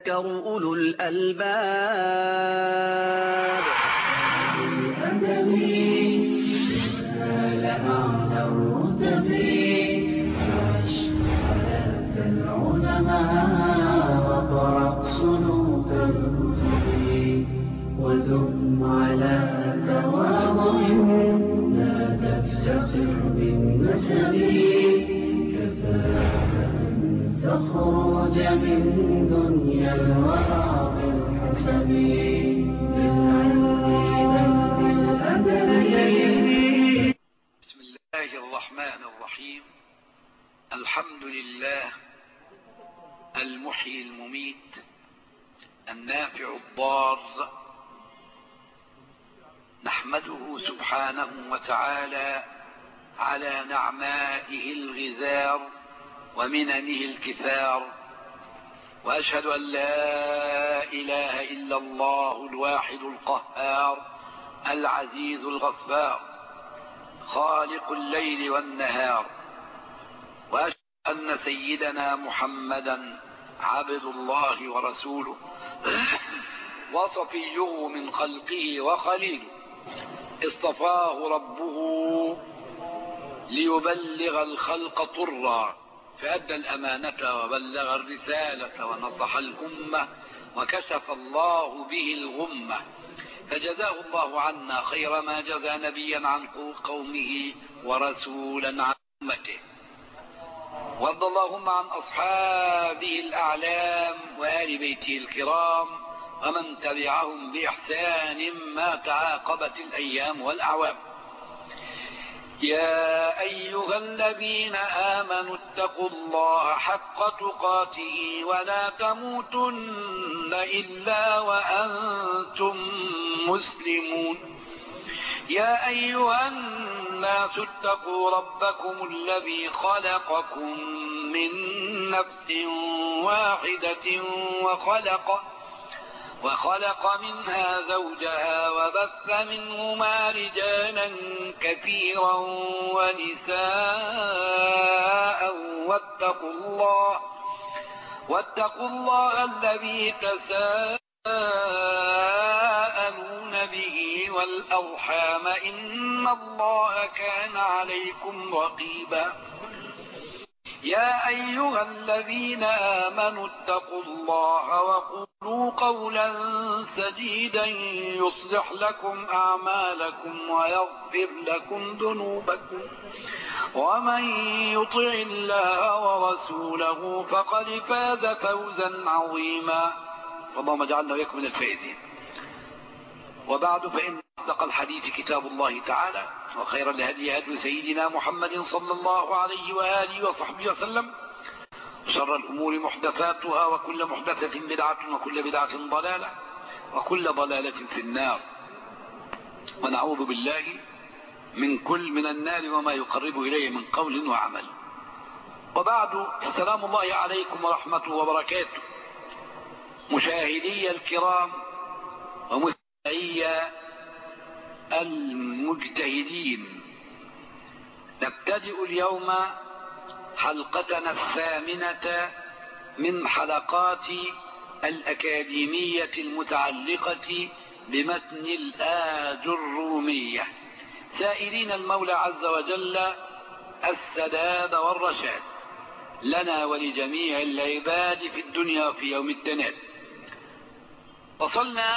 يذكر أولو الألباب الأدب نال أعلى الرتب عش حياة العلماء وقرأ صنوف الكتب وثم على تواضع لا تفتخر بالنسب كفاك أن تخرج من دنيا الورى بالحسب بالعلم بل بالأدب بسم الله الرحمن الرحيم الحمد لله المحيي المميت النافع الضار نحمده سبحانه وتعالى على نعمائه الغزار ومننه الكثار وأشهد أن لا إله إلا الله الواحد القهار العزيز الغفار خالق الليل والنهار وأشهد أن سيدنا محمدا عبد الله ورسوله وصفيه من خلقه وخليله اصطفاه ربه ليبلغ الخلق طرا فأدى الأمانة وبلغ الرسالة ونصح الأمة وكشف الله به الغمة فجزاه الله عنا خير ما جزى نبيا عن قومه ورسولا عن أمته وارض اللهم عن أصحابه الأعلام وآل بيته الكرام ومن تبعهم بإحسان ما تعاقبت الأيام والأعوام يا أيها الذين آمنوا اتقوا الله حق تقاته ولا تموتن إلا وأنتم مسلمون يا أيها الناس اتقوا ربكم الذي خلقكم من نفس واحدة وخلق وخلق منها زوجها وبث منهما رجالا كثيرا ونساء واتقوا الله واتقوا الله الذي تساءلون به والأرحام إن الله كان عليكم رقيبا يا أيها الذين آمنوا اتقوا الله وقولوا قولا سديدا يصلح لكم أعمالكم ويغفر لكم ذنوبكم ومن يطع الله ورسوله فقد فاز فوزا عظيما اللهم اجعلنا وإياكم من الفائزين وبعد فإن أصدق الحديث كتاب الله تعالى وخير الهدي هدي سيدنا محمد صلى الله عليه وآله وصحبه وسلم وشر الأمور محدثاتها وكل محدثة بدعة وكل بدعة ضلالة وكل ضلالة في النار ونعوذ بالله من كل من النار وما يقرب إليه من قول وعمل وبعد فسلام الله عليكم ورحمته وبركاته مشاهدي الكرام ومستمعي المجتهدين نبتدئ اليوم حلقتنا الثامنة من حلقات الأكاديمية المتعلقة بمتن الآج الرومية سائلين المولى عز وجل السداد والرشاد لنا ولجميع العباد في الدنيا وفي يوم التناد وصلنا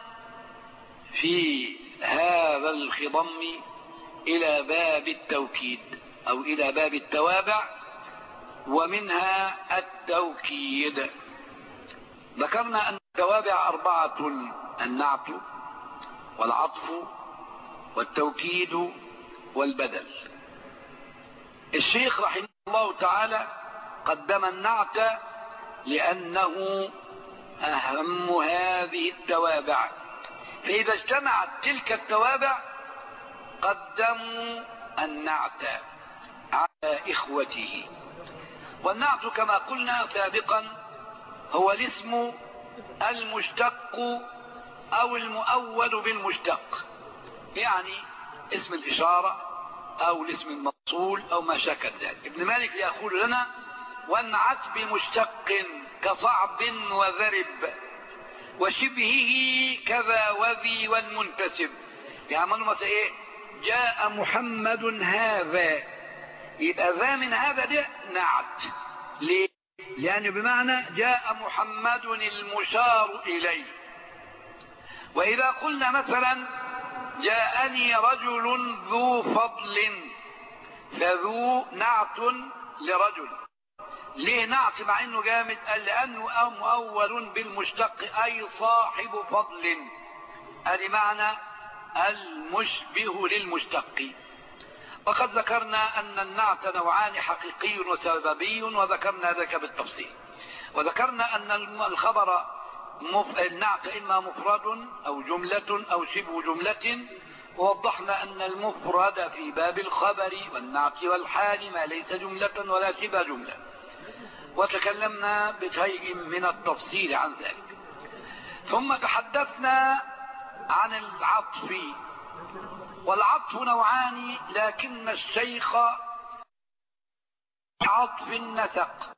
في هذا الخضم إلى باب التوكيد أو إلى باب التوابع ومنها التوكيد ذكرنا أن التوابع أربعة النعت والعطف والتوكيد والبدل الشيخ رحمه الله تعالى قدم النعت لأنه أهم هذه التوابع فإذا اجتمعت تلك التوابع قدموا النعت على إخوته والنعت كما قلنا سابقا هو الاسم المشتق أو المؤول بالمشتق يعني اسم الإشارة أو الاسم الموصول أو ما شاكل ذلك ابن مالك يقول لنا وانعت بمشتق كصعب وذرب وشبهه كذا وذي والمنتسب يعملوا مثلا ايه جاء محمد هذا يبقى ذا من هذا ده نعت ليه لأنه بمعنى جاء محمد المشار إليه وإذا قلنا مثلا جاءني رجل ذو فضل فذو نعت لرجل ليه نعت مع انه جامد قال لانه مؤول بالمشتق اي صاحب فضل ادي معنى المشبه للمشتق وقد ذكرنا ان النعت نوعان حقيقي وسببي وذكرنا ذلك بالتفصيل وذكرنا ان الخبر مف... النعت اما مفرد او جملة او شبه جملة ووضحنا ان المفرد في باب الخبر والنعت والحال ما ليس جملة ولا شبه جملة وتكلمنا بشيء من التفصيل عن ذلك ثم تحدثنا عن العطف والعطف نوعان لكن الشيخ عطف النسق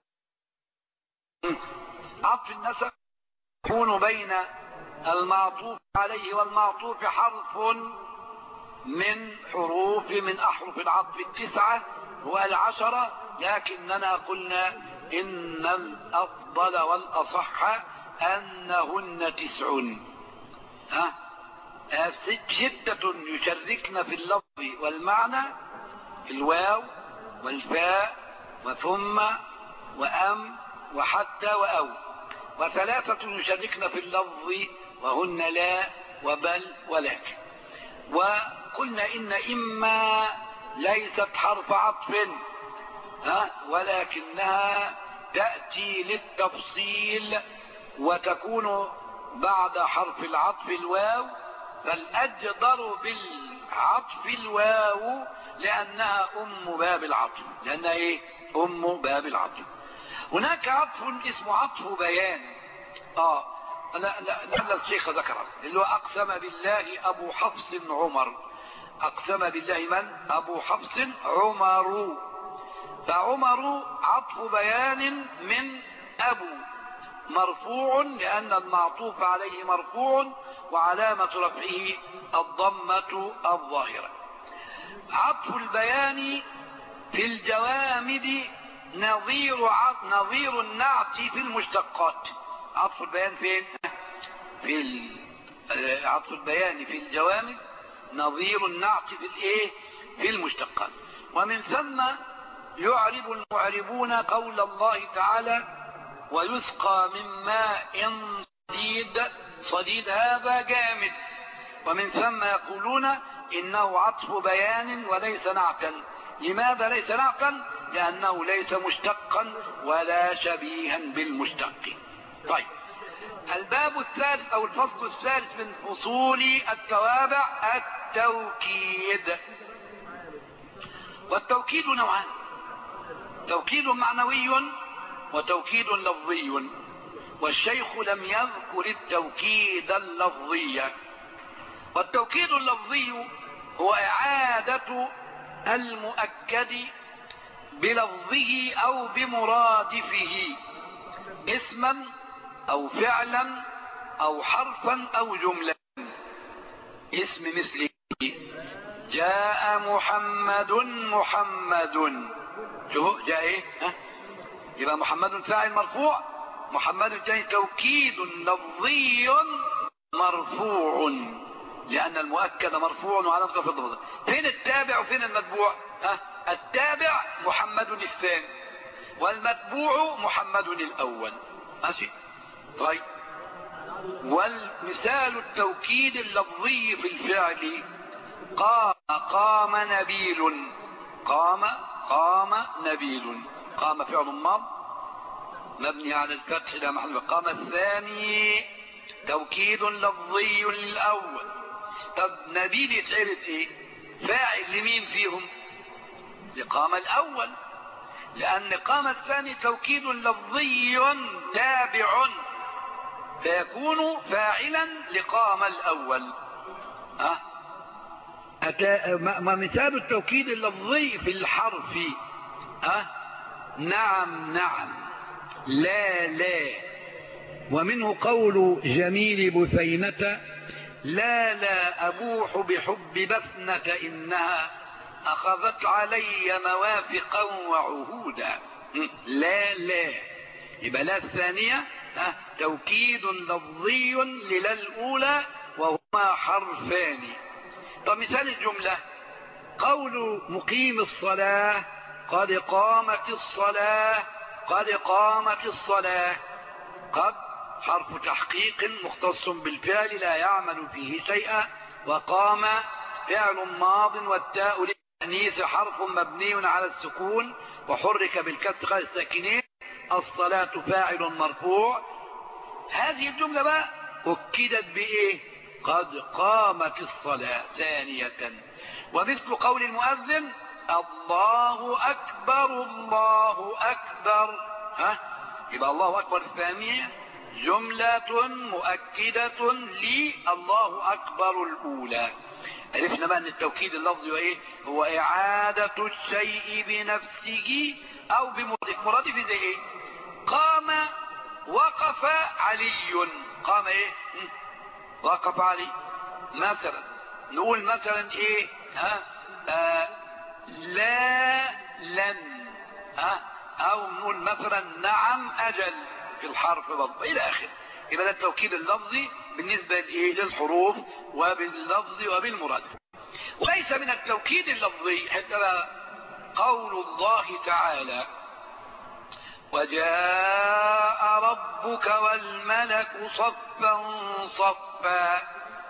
عطف النسق يكون بين المعطوف عليه والمعطوف حرف من حروف من أحرف العطف التسعة والعشرة لكننا قلنا إن الأفضل والأصح أنهن تسع ها ستة يشركن في اللفظ والمعنى الواو والفاء وثم وأم وحتى وأو وثلاثة يشركن في اللفظ وهن لا وبل ولكن وقلنا إن إما ليست حرف عطف ها ولكنها تأتي للتفصيل وتكون بعد حرف العطف الواو فالأجدر بالعطف الواو لأنها أم باب العطف لأنها إيه أم باب العطف هناك عطف اسمه عطف بيان آه لا لا لا الشيخ ذكره اللي هو أقسم بالله أبو حفص عمر أقسم بالله من أبو حفص عمر فعمر عطف بيان من أبو مرفوع لأن المعطوف عليه مرفوع وعلامة رفعه الضمة الظاهرة عطف البيان في الجوامد نظير نظير النعت في المشتقات عطف البيان فين في عطف البيان في الجوامد نظير النعت في الايه في المشتقات ومن ثم يعرب المعربون قول الله تعالى ويسقى من ماء صديد صديد هذا جامد ومن ثم يقولون انه عطف بيان وليس نعتا لماذا ليس نعتا لانه ليس مشتقا ولا شبيها بالمشتق طيب الباب الثالث او الفصل الثالث من فصول التوابع التوكيد والتوكيد نوعان توكيد معنوي وتوكيد لفظي والشيخ لم يذكر التوكيد اللفظي والتوكيد اللفظي هو إعادة المؤكد بلفظه أو بمرادفه اسما أو فعلا أو حرفا أو جملة اسم مثله جاء محمد محمد شوفوا جاء ايه ها يبقى محمد فاعل مرفوع محمد جاي توكيد لفظي مرفوع لأن المؤكد مرفوع وعلى في الضبط فين التابع وفين المتبوع ها التابع محمد الثاني والمتبوع محمد الأول ماشي طيب والمثال التوكيد اللفظي في الفعل قام قام نبيل قام قام نبيل قام فعل ماض مبني على الفتح لا محل قام الثاني توكيد لفظي للأول طب نبيل يتعرف ايه فاعل لمين فيهم لقام الأول لأن قام الثاني توكيد لفظي تابع فيكون فاعلا لقام الأول أه؟ أتا... ما مثال التوكيد اللفظي في الحرف أه؟ نعم نعم لا لا ومنه قول جميل بثينة لا لا أبوح بحب بثنة إنها أخذت علي موافقا وعهودا لا لا يبقى لا الثانية توكيد لفظي للا الأولى وهما حرفان طب مثال الجملة قول مقيم الصلاة قد قامت الصلاة قد قامت الصلاة قد حرف تحقيق مختص بالفعل لا يعمل فيه شيئا وقام فعل ماض والتاء للتأنيث حرف مبني على السكون وحرك بالكسر الساكنين الصلاة فاعل مرفوع هذه الجملة بقى أكدت بإيه قد قامت الصلاة ثانية ومثل قول المؤذن الله أكبر الله أكبر ها يبقى الله أكبر الثانية جملة مؤكدة لله أكبر الأولى عرفنا بقى ان التوكيد اللفظي وايه هو اعادة الشيء بنفسه او بمرادف مرادف زي ايه قام وقف علي قام ايه وقف علي مثلا نقول مثلا ايه ها آه لا لن ها او نقول مثلا نعم اجل في الحرف برضه الى اخره يبقى ده التوكيد اللفظي بالنسبة لإيه للحروف وباللفظ وبالمراد وليس من التوكيد اللفظي حتى قول الله تعالى وجاء ربك والملك صفا صفا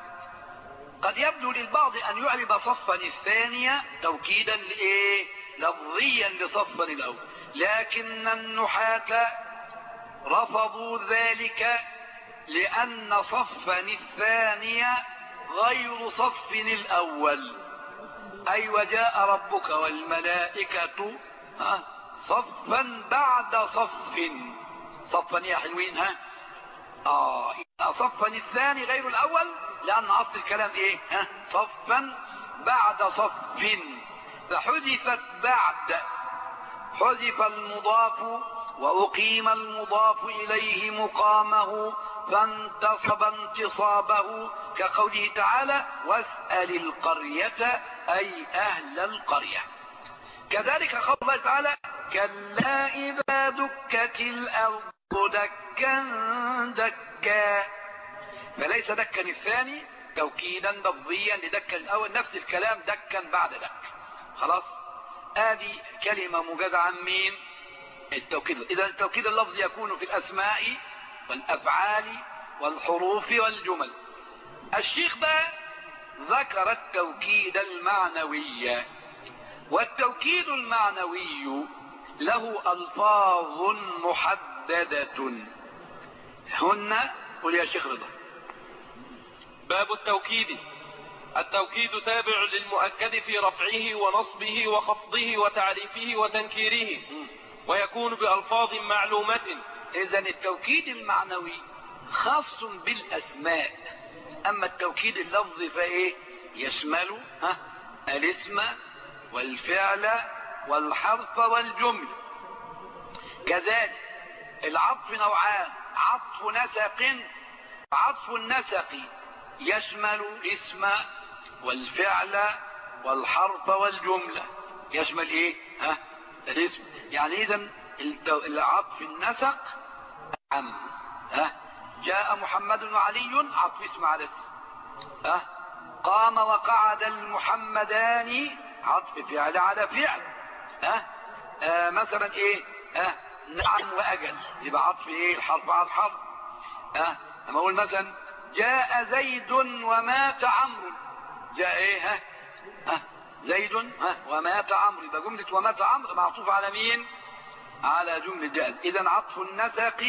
قد يبدو للبعض أن يعرب صفا الثانية توكيدا لإيه لفظيا لصفا الأول لكن النحاة رفضوا ذلك لأن صفا الثانية غير صف الأول أي وجاء ربك والملائكة ها صفا بعد صف صفا يا حلوين ها آه صفا الثاني غير الأول لأن أصل الكلام إيه ها صفا بعد صف فحذفت بعد حذف المضاف وأقيم المضاف إليه مقامه فانتصب انتصابه كقوله تعالى واسأل القرية أي أهل القرية كذلك قول الله تعالى كلا إذا دكت الأرض دكا دكا فليس دكا الثاني توكيدا لفظيا لدكا الأول نفس الكلام دكا بعد دك خلاص ادي كلمة موجودة عن مين التوكيد اذا التوكيد اللفظي يكون في الاسماء والافعال والحروف والجمل الشيخ بقى ذكر التوكيد المعنوي والتوكيد المعنوي له الفاظ محددة هن قل يا شيخ رضا باب التوكيد التوكيد تابع للمؤكد في رفعه ونصبه وخفضه وتعريفه وتنكيره ويكون بألفاظ معلومة اذا التوكيد المعنوي خاص بالاسماء اما التوكيد اللفظي فايه يشمل ها الاسم والفعل والحرف والجمل كذلك العطف نوعان عطف نسق عطف النسق يشمل الاسم والفعل والحرف والجملة يشمل ايه ها الاسم يعني اذا العطف النسق عم ها جاء محمد وعلي عطف اسم على اسم ها قام وقعد المحمدان عطف فعل على فعل ها آه مثلا ايه ها نعم واجل يبقى عطف ايه الحرف على الحرف ها اما اقول مثلا جاء زيد ومات عمرو جاء ايه ها ها زيد ها ومات عمرو يبقى جملة ومات عمرو معطوف على مين على جملة جاء اذا عطف النسق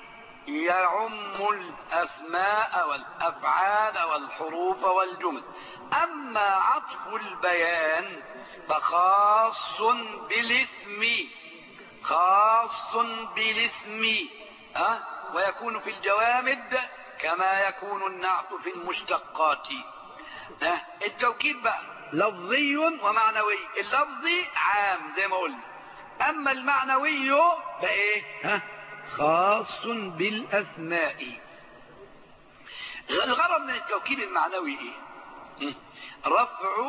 يعم الاسماء والافعال والحروف والجمل اما عطف البيان فخاص بالاسم خاص بالاسم ها ويكون في الجوامد كما يكون النعت في المشتقات ها التوكيد بقى لفظي ومعنوي اللفظي عام زي ما قلنا اما المعنوي فايه ها خاص بالأسماء الغرض من التوكيد المعنوي ايه م? رفع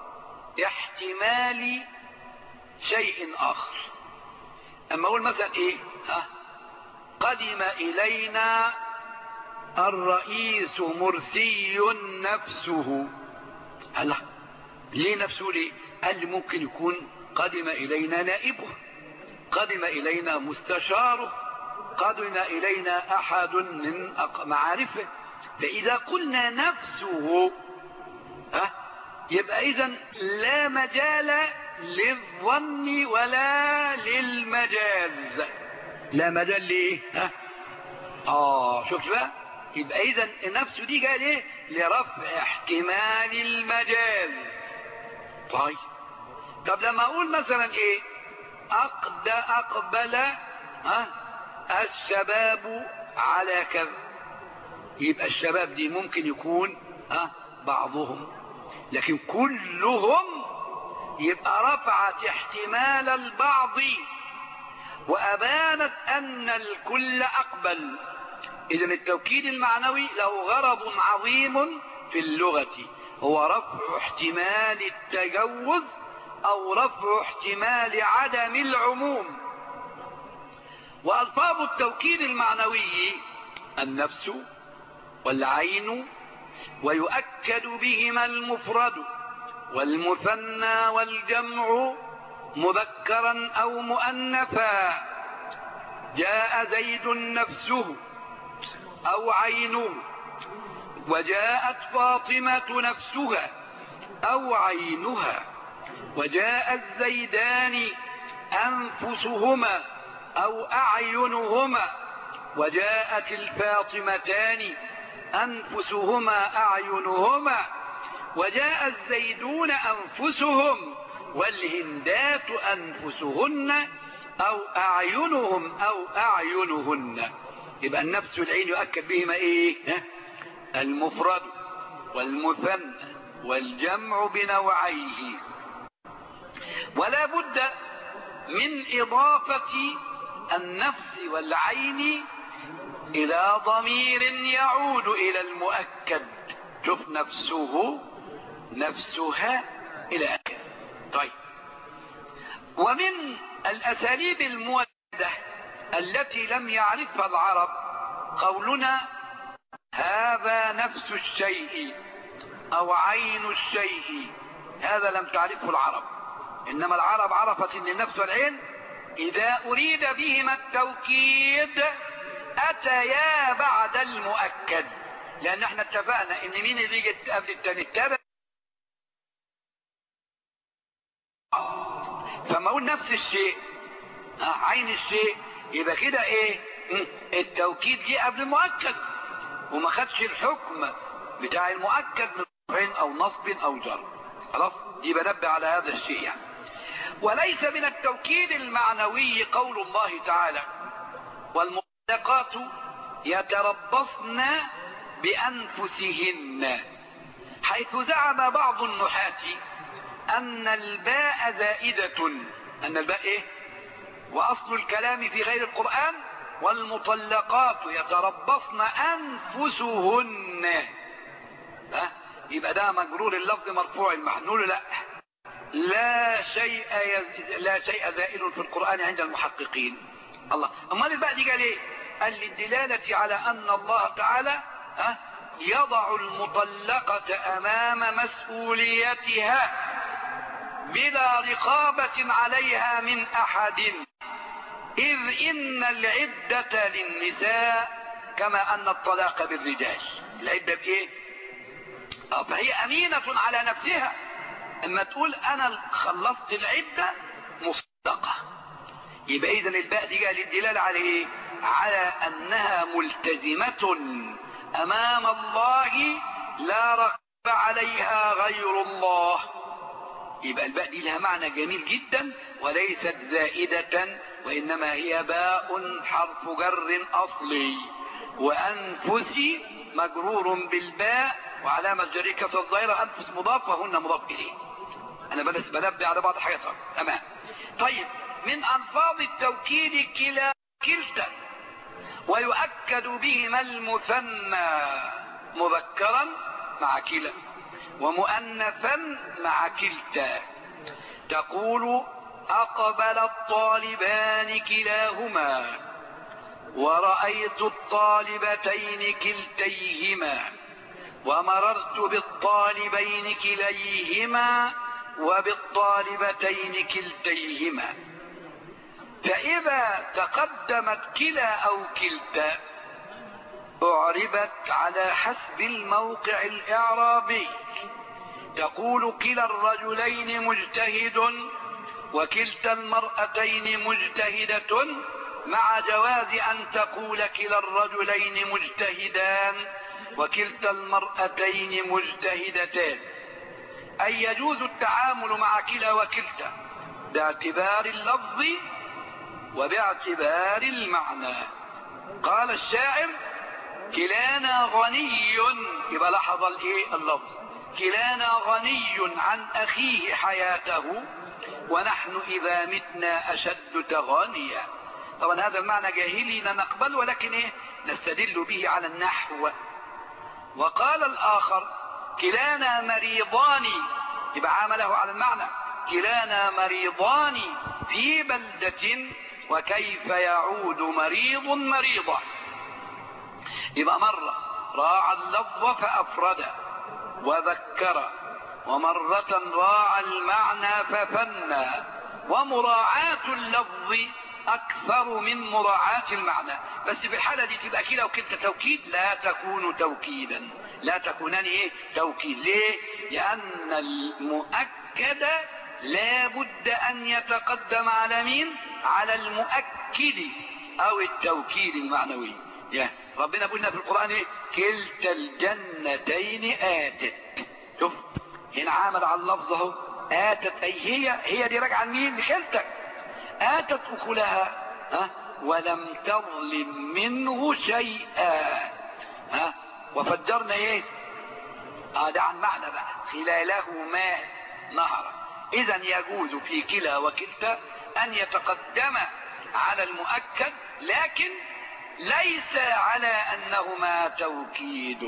احتمال شيء اخر اما اقول مثلا ايه ها قدم الينا الرئيس مرسي نفسه الله ليه نفسه ليه قال لي ممكن يكون قدم الينا نائبه قدم الينا مستشاره قدم الينا احد من معارفه فاذا قلنا نفسه ها يبقى اذا لا مجال للظن ولا للمجاز لا مجال ليه ها اه شفت بقى يبقى اذا نفسه دي جايه ليه لرفع احتمال المجاز طيب طب لما اقول مثلا ايه أقد اقبل ها الشباب على كذا يبقى الشباب دي ممكن يكون ها بعضهم لكن كلهم يبقى رفعت احتمال البعض وأبانت أن الكل أقبل إذا التوكيد المعنوي له غرض عظيم في اللغة هو رفع احتمال التجوز أو رفع احتمال عدم العموم وألفاظ التوكيد المعنوي النفس والعين ويؤكد بهما المفرد والمثنى والجمع مذكرا أو مؤنثا جاء زيد نفسه أو عينه وجاءت فاطمة نفسها أو عينها وجاء الزيدان أنفسهما أو أعينهما وجاءت الفاطمتان أنفسهما أعينهما وجاء الزيدون أنفسهم والهندات أنفسهن أو أعينهم أو أعينهن يبقى النفس والعين يؤكد بهما إيه المفرد والمثنى والجمع بنوعيه ولا بد من إضافة النفس والعين إلى ضمير يعود إلى المؤكد شوف نفسه نفسها إلى آخره طيب ومن الأساليب المودة التي لم يعرفها العرب قولنا هذا نفس الشيء أو عين الشيء هذا لم تعرفه العرب إنما العرب عرفت أن النفس والعين إذا أريد بهما التوكيد أتيا بعد المؤكد لأن احنا اتفقنا إن مين اللي يجي قبل التاني التابع فما أقول نفس الشيء عين الشيء يبقى كده إيه التوكيد جه قبل المؤكد وما خدش الحكم بتاع المؤكد من رفع أو نصب أو جر خلاص دي بنبه على هذا الشيء يعني وليس من التوكيد المعنوي قول الله تعالى والمطلقات يتربصن بأنفسهن حيث زعم بعض النحاة أن الباء زائدة أن الباء إيه وأصل الكلام في غير القرآن والمطلقات يتربصن أنفسهن ها يبقى ده مجرور اللفظ مرفوع المحنول لا لا شيء يز... لا شيء زائل في القرآن عند المحققين الله امال الباء دي قال ايه قال للدلالة على ان الله تعالى ها يضع المطلقة امام مسؤوليتها بلا رقابة عليها من احد اذ ان العدة للنساء كما ان الطلاق بالرجال العدة بايه اه فهي امينة على نفسها اما تقول انا خلصت العدة مصدقة يبقى اذا الباء دي جاء للدلالة على ايه على انها ملتزمة امام الله لا رقب عليها غير الله يبقى الباء دي لها معنى جميل جدا وليست زائدة وانما هي باء حرف جر اصلي وانفسي مجرور بالباء وعلامة جري كسر الظاهرة انفس مضاف وهن مضاف اليه انا بدأت بنبه على بعض الحاجات تمام طيب من الفاظ التوكيد كلا كلتا ويؤكد بهما المثنى مذكرا مع كلا ومؤنثا مع كلتا تقول أقبل الطالبان كلاهما ورأيت الطالبتين كلتيهما ومررت بالطالبين كليهما وبالطالبتين كلتيهما فإذا تقدمت كلا أو كلتا أعربت على حسب الموقع الإعرابي تقول كلا الرجلين مجتهد وكلتا المرأتين مجتهدة مع جواز أن تقول كلا الرجلين مجتهدان وكلتا المرأتين مجتهدتان أي يجوز التعامل مع كلا وكلتا باعتبار اللفظ وباعتبار المعنى قال الشاعر كلانا غني يبقى لاحظ الايه اللفظ كلانا غني عن اخيه حياته ونحن اذا متنا اشد تغانيا طبعا هذا المعنى جاهلي لا نقبل ولكن ايه نستدل به على النحو وقال الاخر كلانا مريضان يبقى عامله على المعنى كلانا مريضان في بلدة وكيف يعود مريض مريضة يبقى مرة راعى اللفظ فأفرد وذكر ومرة راعى المعنى ففنى ومراعاة اللفظ أكثر من مراعاة المعنى بس في الحالة دي تبقى كده وكلتا توكيد لا تكون توكيدا لا تكونان ايه توكيد ليه لأن المؤكد لا بد أن يتقدم على مين على المؤكد أو التوكيد المعنوي يا ربنا قلنا في القرآن ايه كلتا الجنتين آتت شوف هنا عامل على اللفظ اهو آتت أي هي هي دي راجعة لمين لكلتك آتت أكلها ها ولم تظلم منه شيئا ها وفجرنا ايه اه ده عن معنى بقى خلاله ماء نهرا اذا يجوز في كلا وكلتا ان يتقدم على المؤكد لكن ليس على انهما توكيد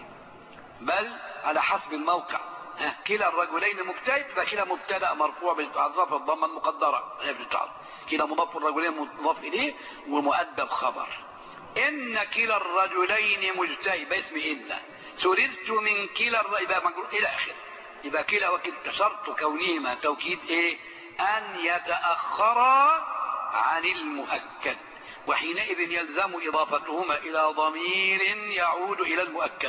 بل على حسب الموقع ها كلا الرجلين مجتهد فكلا مبتدا مرفوع بالتعظف الضمه المقدره غير بالتعظف كلا مضاف الرجلين مضاف اليه ومؤدب خبر ان كلا الرجلين مجتهد باسم ان سررت من كلا الر... يبقى مجرور الى اخره يبقى كلا وكلتا شرط كونهما توكيد ايه ان يتاخرا عن المؤكد وحينئذ يلزم اضافتهما الى ضمير يعود الى المؤكد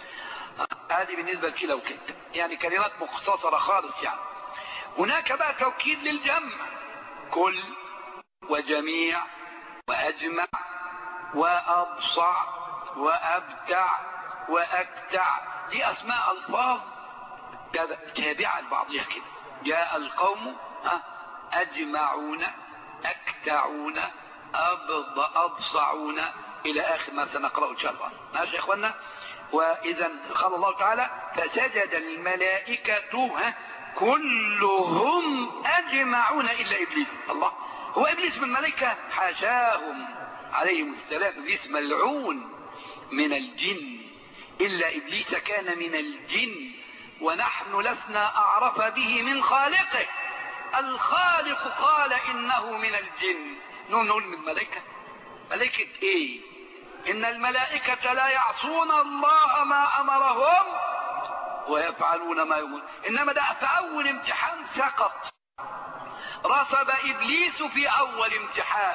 هذه بالنسبه لكلا وكلتا يعني كلمات مختصره خالص يعني هناك بقى توكيد للجمع كل وجميع واجمع وابصع وابتع واكتع دي اسماء الفاظ تابعه لبعضها كده جاء القوم اجمعون اكتعون أبض أبصعون إلى آخر ما سنقرأه إن شاء الله ماشي يا إخوانا وإذا قال الله تعالى فسجد الملائكة ها كلهم أجمعون إلا إبليس الله هو إبليس من الملائكة حاشاهم عليهم السلام إبليس ملعون من الجن إلا إبليس كان من الجن ونحن لسنا أعرف به من خالقه الخالق قال إنه من الجن نقول نقول من الملائكة ملائكة ايه ان الملائكة لا يعصون الله ما امرهم ويفعلون ما يؤمرون انما ده في اول امتحان سقط رسب ابليس في اول امتحان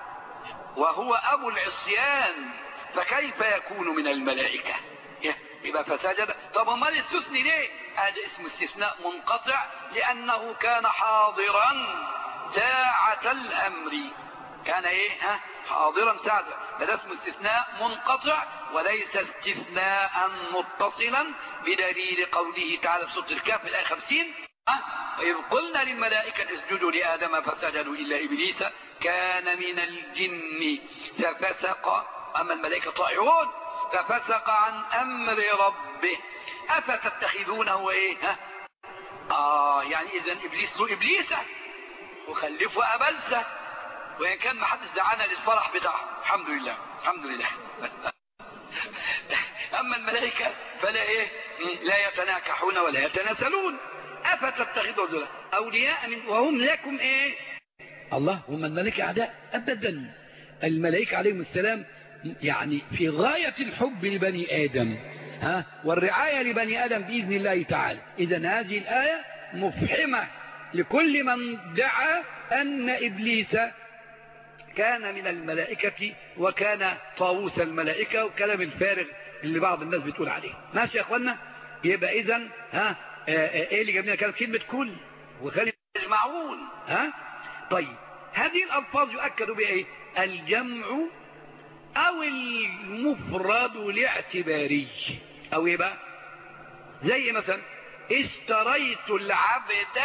وهو ابو العصيان فكيف يكون من الملائكة يبقى فسجد طب امال استثني ليه هذا اسم استثناء منقطع لانه كان حاضرا ساعة الامر كان ايه ها حاضرا ساعة فده اسمه استثناء منقطع وليس استثناء متصلا بدليل قوله تعالى في سورة الكهف الآية 50 وإذ قلنا للملائكة اسجدوا لآدم فسجدوا إلا إبليس كان من الجن ففسق أما الملائكة طائعون ففسق عن أمر ربه أفتتخذونه إيه ها آه يعني إذا إبليس له إبليسه وخلفه أبلسه وإن كان ما حدش دعانا للفرح بتاعه الحمد لله الحمد لله أما الملائكة فلا إيه لا يتناكحون ولا يتناسلون أفتتخذوا ذلا أولياء من وهم لكم إيه الله هم الملائكة أعداء أبدا الملائكة عليهم السلام يعني في غاية الحب لبني آدم ها والرعاية لبني آدم بإذن الله تعالى إذا هذه الآية مفحمة لكل من دعا أن إبليس كان من الملائكة وكان طاووس الملائكة وكلام الفارغ اللي بعض الناس بتقول عليه ماشي يا أخوانا يبقى إذا ها ايه اللي جابنا كانت كلمة كل وكلمة يجمعون ها طيب هذه الألفاظ يؤكد بها ايه الجمع او المفرد الاعتباري او ايه بقى زي مثلا اشتريت العبد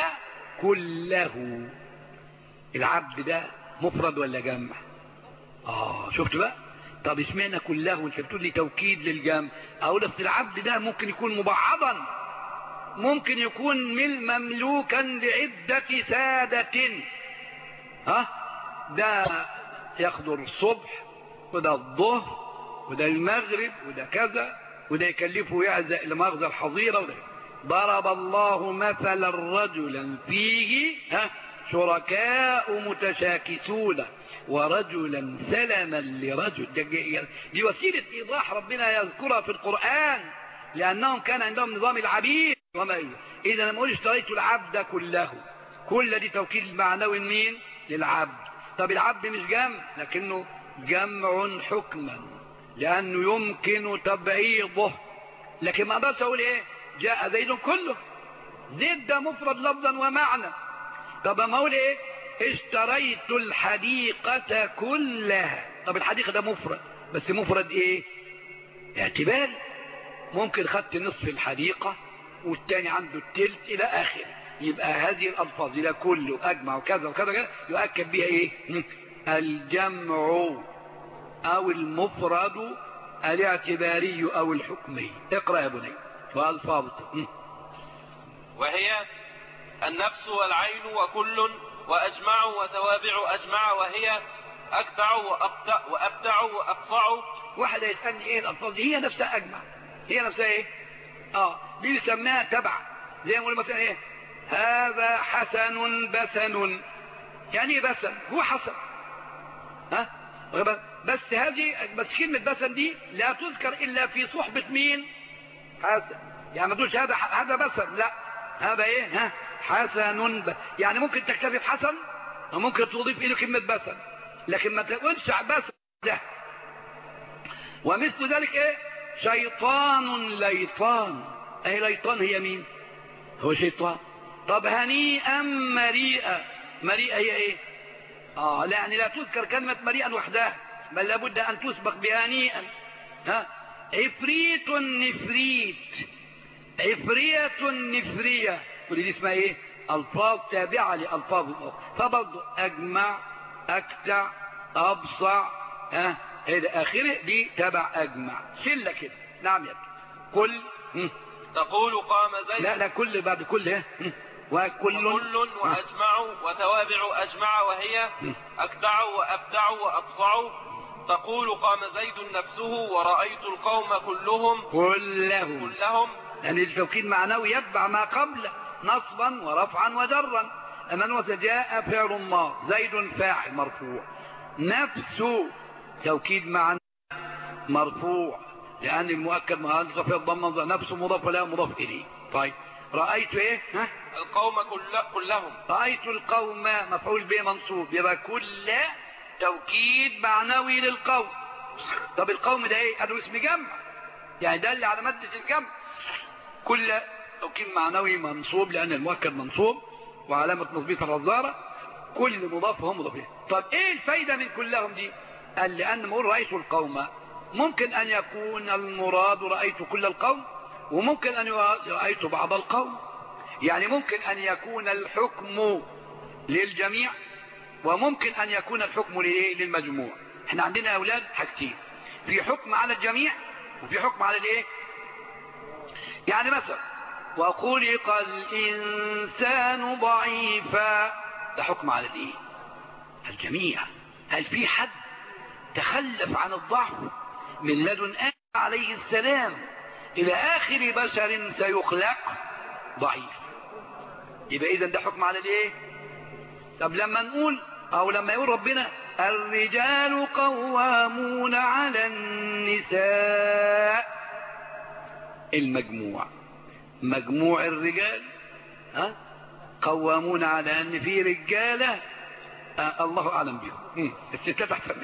كله العبد ده مفرد ولا جمع اه شفت بقى طب اسمعنا كله وانت بتقول لي توكيد للجمع اقول اصل العبد ده ممكن يكون مبعضا ممكن يكون من مملوكا لعدة سادة ها ده يخضر الصبح وده الظهر وده المغرب وده كذا وده يكلفه يعزق لمغزى الحظيرة وده ضرب الله مثلا رجلا فيه ها شركاء متشاكسون ورجلا سلما لرجل دي وسيلة إيضاح ربنا يذكرها في القرآن لأنهم كان عندهم نظام العبيد وما إذا لما أقول اشتريت العبد كله كل دي توكيد معنوي مين للعبد طب العبد مش جمع لكنه جمع حكما لأنه يمكن تبعيضه لكن ما اقدرش أقول إيه جاء زيد كله زيد ده مفرد لفظا ومعنى طب ما أقول إيه اشتريت الحديقة كلها طب الحديقة ده مفرد بس مفرد إيه اعتبار ممكن خدت نصف الحديقة والتاني عنده التلت إلى آخره يبقى هذه الألفاظ إلى كله أجمع وكذا وكذا كذا يؤكد بها إيه الجمع أو المفرد الاعتباري أو الحكمي اقرأ يا بني وألفاظ وهي النفس والعين وكل وأجمع وتوابع أجمع وهي أكدع وأبدع, وأبدع وأقصع واحدة يسألني إيه الألفاظ هي نفسها أجمع هي نفسها إيه آه دي بيسميها تبع زي ما نقول مثلا إيه هذا حسن بسن يعني ايه بسن هو حسن ها بس هذه بس كلمة بسن دي لا تذكر إلا في صحبة مين حسن يعني ما تقولش هذا هذا بسن لا هذا ايه ها حسن ب... يعني ممكن تكتفي بحسن وممكن تضيف إليه كلمة بسن لكن ما تقولش بسن ده ومثل ذلك ايه شيطان ليطان اي ليطان هي مين هو شيطان طب هنيئا مريئا مريئا هي ايه اه لا يعني لا تذكر كلمة مريئا وحدها بل لابد ان تسبق بهنيئا ها عفريت نفريت عفرية نفرية كل دي اسمها ايه الفاظ تابعة لالفاظ الاخرى فبرضه اجمع اكتع ابصع ها الى اخره دي تبع اجمع شله كده نعم يا ابني كل م. تقول قام زيد لا لا كل بعد كل ها وكل وكل وأجمع وتوابع أجمع وهي أكدع وأبدع وأقصع تقول قام زيد نفسه ورأيت القوم كلهم كلهم كلهم يعني التوكيد معنوي يتبع ما قبله نصبا ورفعا وجرا أمن وتجاء فعل ما زيد فاعل مرفوع نفس توكيد معنى مرفوع لأن المؤكد مهندس في الضم نفسه مضاف ولا مضاف إليه طيب رأيت ايه ها القوم كل كلهم رأيت القوم مفعول به منصوب يبقى كل توكيد معنوي للقوم طب القوم ده ايه قالوا اسم جمع يعني دل على مادة الجمع كل توكيد معنوي منصوب لأن المؤكد منصوب وعلامة نصبيه الغزارة كل مضاف وهم مضاف إليه طب ايه الفايدة من كلهم دي قال لأن ما رأيت القوم ممكن أن يكون المراد رأيت كل القوم وممكن أن رأيت بعض القوم يعني ممكن أن يكون الحكم للجميع وممكن أن يكون الحكم للمجموع احنا عندنا يا أولاد حاجتين في حكم على الجميع وفي حكم على الايه يعني مثلا وخلق الإنسان ضعيفا ده حكم على الايه الجميع هل في حد تخلف عن الضعف من لدن آدم عليه السلام إلى آخر بشر سيخلق ضعيف يبقى إذا ده حكم على الإيه طب لما نقول أو لما يقول ربنا الرجال قوامون على النساء المجموع مجموع الرجال ها قوامون على أن في رجالة آه الله أعلم بهم الستات أحسن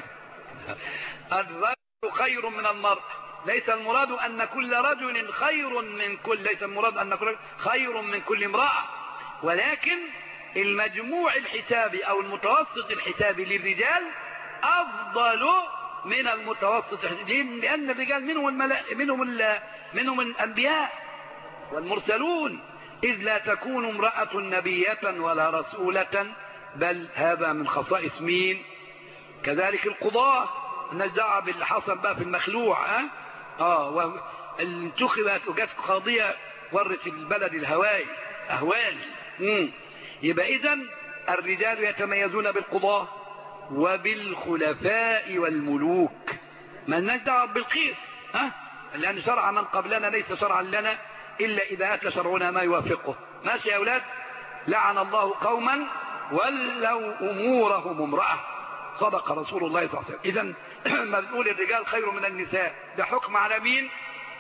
الرجل خير من المرء ليس المراد أن كل رجل خير من كل ليس المراد أن كل خير من كل امرأة ولكن المجموع الحسابي أو المتوسط الحسابي للرجال أفضل من المتوسط الحسابي لأن الرجال منهم الملأ منهم ال... منهم الأنبياء والمرسلون إذ لا تكون امرأة نبية ولا رسولة بل هذا من خصائص مين كذلك القضاة الناس دعوة باللي حصل بقى في المخلوع ها اه انتخبت وجت قاضية ورت البلد الهواي اهوال مم. يبقى اذا الرجال يتميزون بالقضاة وبالخلفاء والملوك ما الناس دعوة بالقيس ها لأن شرع من قبلنا ليس شرعا لنا إلا إذا أتى شرعنا ما يوافقه ماشي يا أولاد لعن الله قوما ولوا أمورهم امرأة صدق رسول الله صلى الله عليه وسلم إذا ما بنقول الرجال خير من النساء ده حكم على مين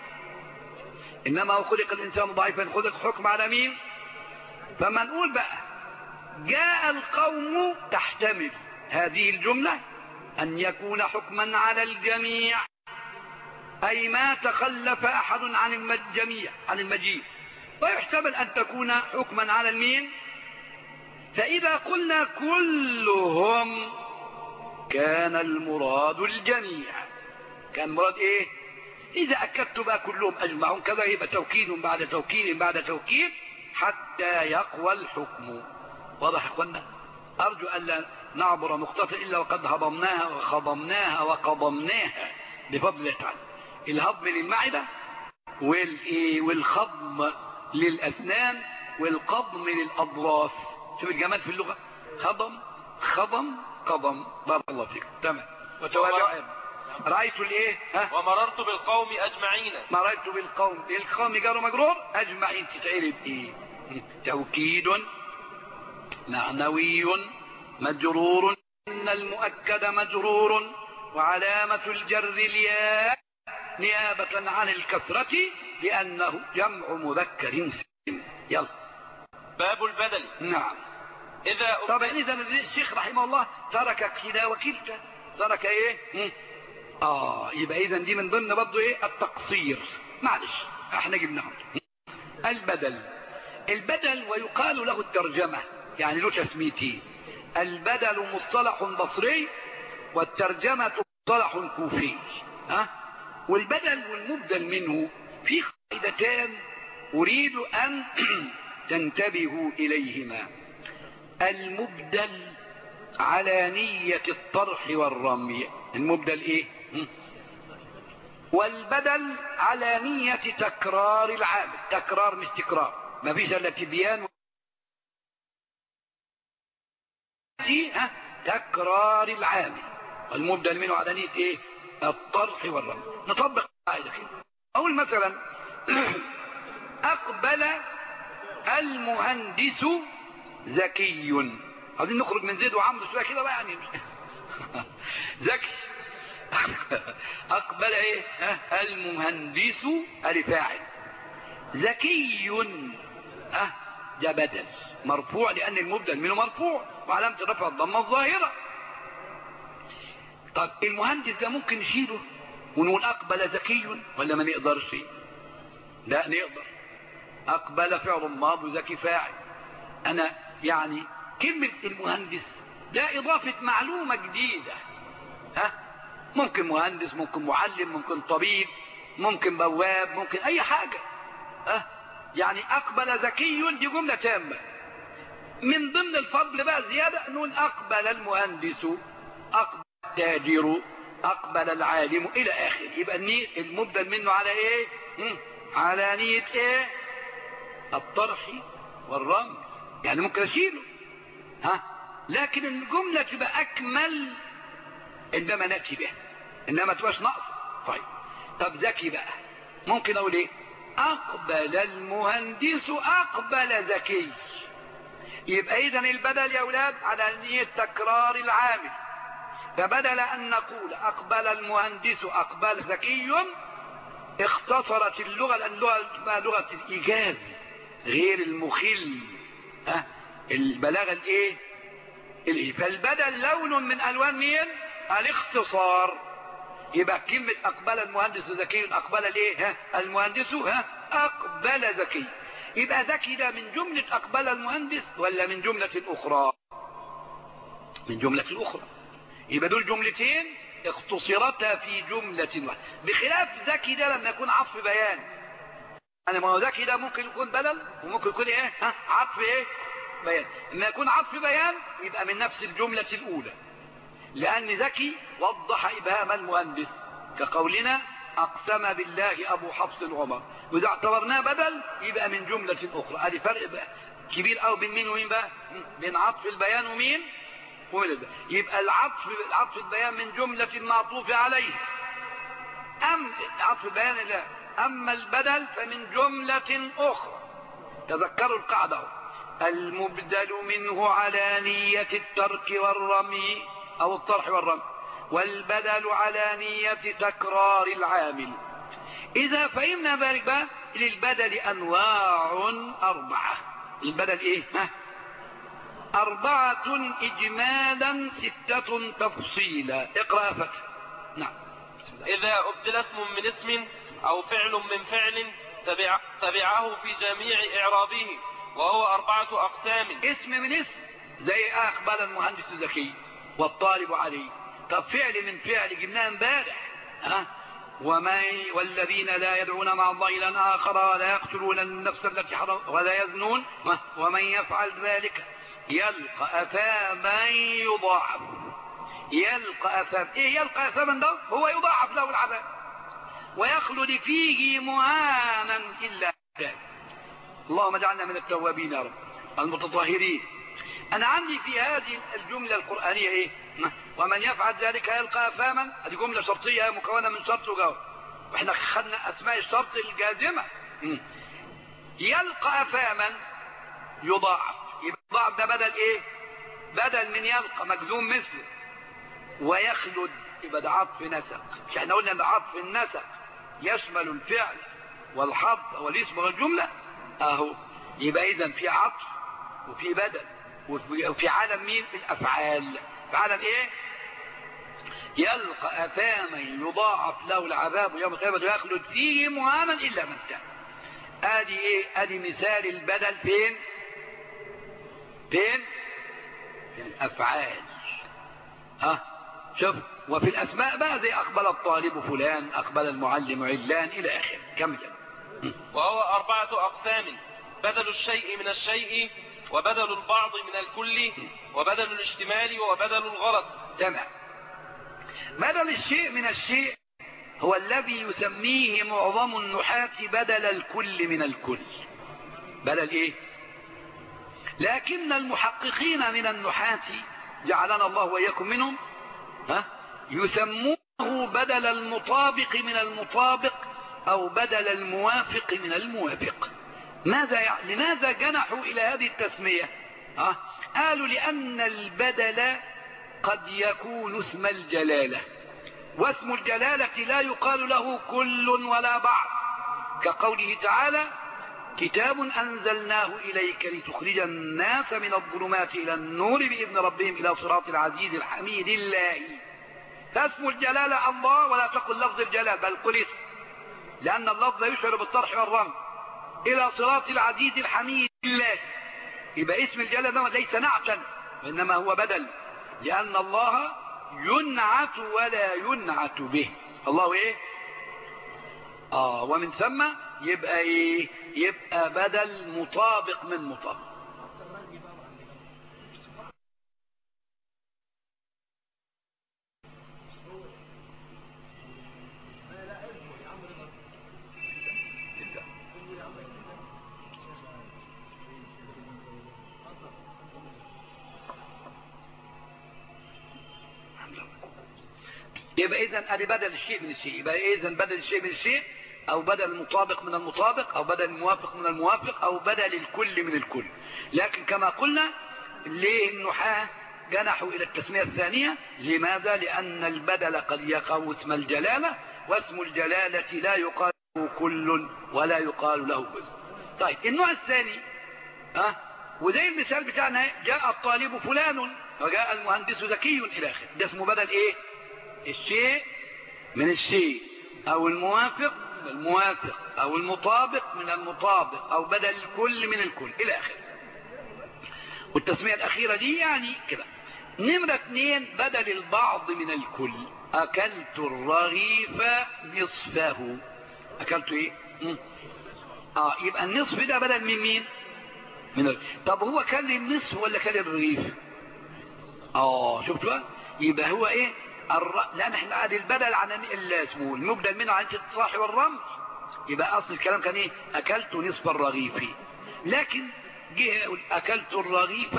إنما هو خلق الإنسان ضعيفا خلق حكم على مين فما نقول بقى جاء القوم تحتمل هذه الجملة أن يكون حكما على الجميع أي ما تخلف أحد عن الجميع عن المجيء ويحتمل أن تكون حكما على المين فإذا قلنا كلهم كان المراد الجميع كان مراد ايه اذا اكدت بقى كلهم اجمعون كذا يبقى توكيد بعد توكيد بعد توكيد حتى يقوى الحكم واضح يا اخوانا ارجو الا نعبر نقطة الا وقد هضمناها وخضمناها وقضمناها بفضل الله تعالى الهضم للمعدة والايه والخضم للاسنان والقضم للاضراس شوف الجمال في اللغة هضم خضم قضم بارك الله فيك تمام وتوابع رأيت الايه ها ومررت بالقوم أجمعين مررت بالقوم القوم جار مجرور أجمعين تتعرف ايه توكيد معنوي مجرور إن المؤكد مجرور وعلامة الجر الياء نيابة عن الكسرة لأنه جمع مذكر سلم يلا باب البدل نعم إذا طبعا إذا الشيخ رحمه الله ترك كلا وكلتا ترك إيه مم. آه يبقى إذا دي من ضمن برضه إيه التقصير معلش احنا جبناهم البدل البدل ويقال له الترجمة يعني له تسميتين البدل مصطلح بصري والترجمة مصطلح كوفي ها والبدل والمبدل منه في قاعدتان أريد أن تنتبهوا إليهما المبدل على نية الطرح والرمي المبدل ايه والبدل على نية تكرار العامل تكرار مش تكرار ما فيش الا تبيان ها تكرار العامل والمبدل منه على نية ايه الطرح والرمي نطبق قاعدة كده اقول مثلا اقبل المهندس ذكي عايزين نخرج من زيد وعمرو شويه كده بقى يعني ذكي اقبل ايه ها المهندس الفاعل ذكي ها ده بدل مرفوع لان المبدل منه مرفوع وعلامه الرفع الضمه الظاهره طب المهندس ده ممكن نشيله ونقول اقبل ذكي ولا ما نقدرش لا نقدر اقبل فعل ماض وذكي فاعل انا يعني كلمة المهندس ده اضافة معلومة جديدة ها ممكن مهندس ممكن معلم ممكن طبيب ممكن بواب ممكن اي حاجة ها يعني اقبل ذكي دي جملة تامة من ضمن الفضل بقى زيادة نقول اقبل المهندس اقبل التاجر اقبل العالم الى اخر يبقى المبدل منه على ايه مم. على نية ايه الطرح والرمي يعني ممكن اشيله ها لكن الجملة تبقى اكمل عندما نأتي بها إنما تبقاش نقص طيب طب ذكي بقى ممكن أقول إيه أقبل المهندس أقبل ذكي يبقى إذا البدل يا أولاد على نية تكرار العامل فبدل أن نقول أقبل المهندس أقبل ذكي اختصرت اللغة لأن اللغة لغة الإيجاز غير المخل أه؟ البلاغة الايه الايه فالبدل لون من الوان مين الاختصار يبقى كلمة اقبل المهندس ذكي اقبل الايه ها المهندس ها اقبل ذكي يبقى ذكي ده من جملة اقبل المهندس ولا من جملة اخرى من جملة اخرى يبقى دول جملتين اختصرتا في جملة واحدة بخلاف ذكي ده لما يكون عطف بيان انا ما هو ذكي ده ممكن يكون بدل وممكن يكون ايه ها عطف ايه بيان لما يكون عطف بيان يبقى من نفس الجملة الاولى لان ذكي وضح ابهام المهندس كقولنا اقسم بالله ابو حفص عمر واذا اعتبرناه بدل يبقى من جملة اخرى ادي فرق بقى كبير قوي بين مين ومين بقى بين عطف البيان ومين ومن البيان يبقى العطف عطف البيان من جملة المعطوف عليه ام عطف البيان لا اما البدل فمن جملة اخرى تذكروا القاعدة المبدل منه على نية الترك والرمي او الطرح والرمي والبدل على نية تكرار العامل اذا فهمنا ذلك بقى للبدل انواع اربعة البدل ايه ها اربعة اجمالا ستة تفصيلا اقرأ فتح نعم إذا أبدل اسم من اسم أو فعل من فعل تبع تبعه في جميع إعرابه وهو أربعة أقسام اسم من اسم زي اقبل المهندس ذكي والطالب عليه طب فعل من فعل جبناه امبارح ها ومن والذين لا يدعون مع الله الى اخر ولا يقتلون النفس التي حرم ولا يزنون ومن يفعل ذلك يلقى اثاما يضاعف يلقى اثام ايه يلقى اثاما ده هو يضاعف له العذاب ويخلد فيه مهانا الا تاب اللهم اجعلنا من التوابين يا رب المتطهرين انا عندي في هذه الجملة القرآنية ايه ومن يفعل ذلك يلقى اثاما هذه جملة شرطية مكونة من شرط وجواب واحنا خدنا اسماء الشرط الجازمة يلقى اثاما يضاعف يبقى يضاعف ده بدل ايه بدل من يلقى مجزوم مثله ويخلد يبقى ده عطف نسق مش احنا قلنا ان عطف النسق يشمل الفعل والحرف والاسم والجملة اهو يبقى اذا في عطف وفي بدل وفي عالم مين في الافعال في عالم ايه يلقى اثاما يضاعف له العذاب يوم القيامه ويخلد فيه مهانا الا من تاب ادي ايه ادي مثال البدل فين فين في الافعال ها شوف وفي الاسماء بقى زي اقبل الطالب فلان اقبل المعلم علان الى اخره كم وهو أربعة أقسام بدل الشيء من الشيء وبدل البعض من الكل وبدل الاشتمال وبدل الغلط تمام بدل الشيء من الشيء هو الذي يسميه معظم النحاة بدل الكل من الكل بدل ايه لكن المحققين من النحاة جعلنا الله وإياكم منهم ها يسمونه بدل المطابق من المطابق أو بدل الموافق من الموافق ماذا يعني لماذا جنحوا إلى هذه التسمية ها قالوا لأن البدل قد يكون اسم الجلالة واسم الجلالة لا يقال له كل ولا بعض كقوله تعالى كتاب أنزلناه إليك لتخرج الناس من الظلمات إلى النور بإذن ربهم إلى صراط العزيز الحميد الله فاسم الجلالة الله ولا تقل لفظ الجلال بل قل اسم لأن اللفظ يشعر بالطرح والرمي إلى صراط العزيز الحميد الله يبقى اسم الجلالة ده ليس نعتا وإنما هو بدل لأن الله ينعت ولا ينعت به الله إيه آه ومن ثم يبقى إيه يبقى بدل مطابق من مطابق يبقى اذا ادي بدل الشيء من الشيء يبقى اذا بدل الشيء من الشيء او بدل المطابق من المطابق او بدل الموافق من الموافق او بدل الكل من الكل لكن كما قلنا ليه النحاة جنحوا الى التسمية الثانية لماذا لان البدل قد يقع اسم الجلالة واسم الجلالة لا يقال له كل ولا يقال له جزء طيب النوع الثاني ها وزي المثال بتاعنا جاء الطالب فلان وجاء المهندس ذكي الى اخره ده اسمه بدل ايه الشيء من الشيء او الموافق من الموافق او المطابق من المطابق او بدل الكل من الكل الى اخره والتسمية الاخيرة دي يعني كده نمرة اثنين بدل البعض من الكل اكلت الرغيف نصفه اكلت ايه مم. اه يبقى النصف ده بدل من مين من ال... طب هو كان النصف ولا كان الرغيف اه شفت بقى يبقى هو ايه الر... لان احنا قاعد البدل عن اللي اسمه المبدل منه عن الطراح والرمل يبقى اصل الكلام كان ايه اكلت نصف الرغيف لكن جه يقول اكلت الرغيف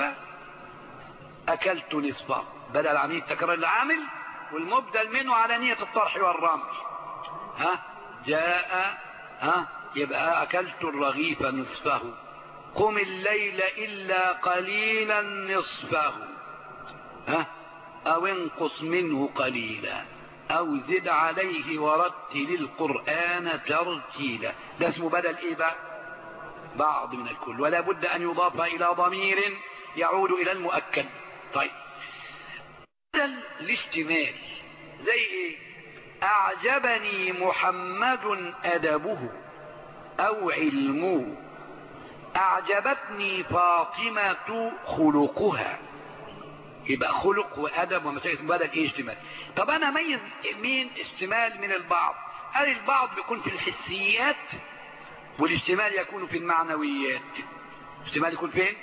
اكلت نصفه بدل عن تكرار العامل والمبدل منه على نية الطرح والرمل ها جاء ها يبقى اكلت الرغيف نصفه قم الليل الا قليلا نصفه ها او انقص منه قليلا او زد عليه ورتل القرآن ترتيلا ده اسمه بدل ايه بقى بعض من الكل ولا بد ان يضاف الى ضمير يعود الى المؤكد طيب بدل الاشتمال زي ايه اعجبني محمد ادبه او علمه اعجبتني فاطمة خلقها يبقى خلق وادب ومسائل بدل ايه اشتمال طب انا اميز مين اشتمال من البعض قال البعض بيكون في الحسيات والاشتمال يكون في المعنويات اشتمال يكون فين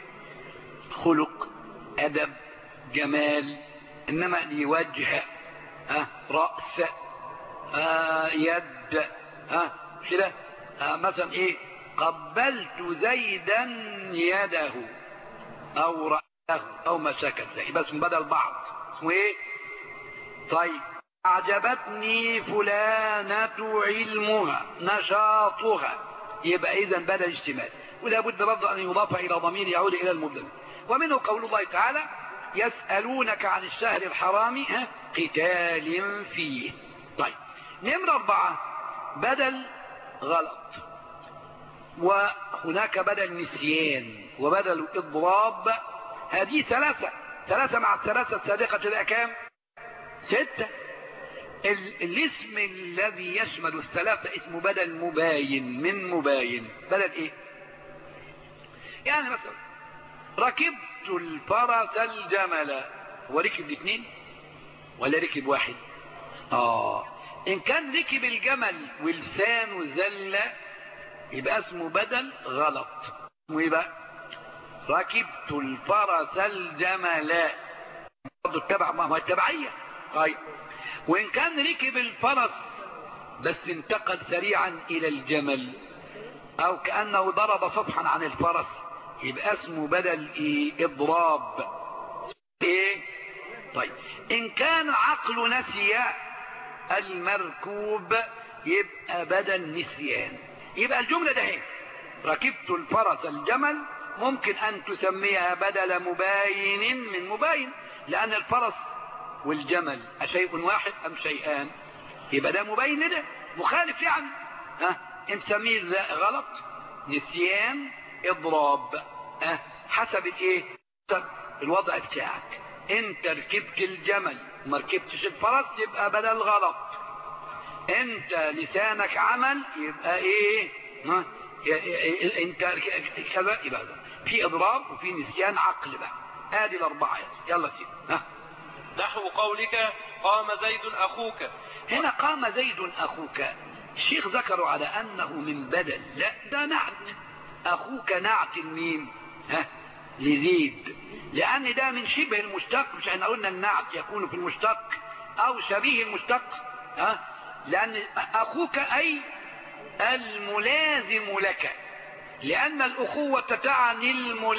خلق ادب جمال انما دي وجه ها راس ها يد ها كده مثلا ايه قبلت زيدا يده او رأسه او ما سكت زي بس بدل بعض اسمه ايه طيب اعجبتني فلانة علمها نشاطها يبقى اذا بدل اجتمال ولا بد برضه ان يضاف الى ضمير يعود الى المبتدا ومنه قول الله تعالى يسألونك عن الشهر الحرام ها قتال فيه طيب نمرة أربعة بدل غلط وهناك بدل نسيان وبدل إضراب هذه ثلاثة ثلاثة مع الثلاثة السابقة تبقى كام ستة ال... الاسم الذي يشمل الثلاثة اسمه بدل مباين من مباين بدل ايه يعني مثلا ركبت الفرس الجمل هو ركب الاثنين ولا ركب واحد اه ان كان ركب الجمل ولسانه زل يبقى اسمه بدل غلط اسمه ايه بقى ركبت الفرس الجمل برضه اتبع ما هو التبعية طيب وان كان ركب الفرس بس انتقل سريعا الى الجمل او كأنه ضرب صفحا عن الفرس يبقى اسمه بدل ايه اضراب ايه طيب ان كان عقل نسي المركوب يبقى بدل نسيان يبقى الجملة ده هي ركبت الفرس الجمل ممكن ان تسميها بدل مباين من مباين لان الفرس والجمل اشيء واحد ام شيئان يبقى ده مبين لده مخالف يعني ها نسميه غلط نسيان اضراب ها حسب الايه حسب الوضع بتاعك انت ركبت الجمل ما ركبتش الفرس يبقى بدل غلط انت لسانك عمل يبقى ايه ها انت كذا يبقى ده. في اضراب وفي نسيان عقل بقى ادي الاربعه يلا سيدي ها نحو قولك قام زيد اخوك هنا قام زيد اخوك الشيخ ذكروا على انه من بدل لا ده نعت اخوك نعت الميم ها لزيد لان ده من شبه المشتق مش احنا قلنا النعت يكون في المشتق او شبيه المشتق ها لان اخوك اي الملازم لك لان الاخوة تعني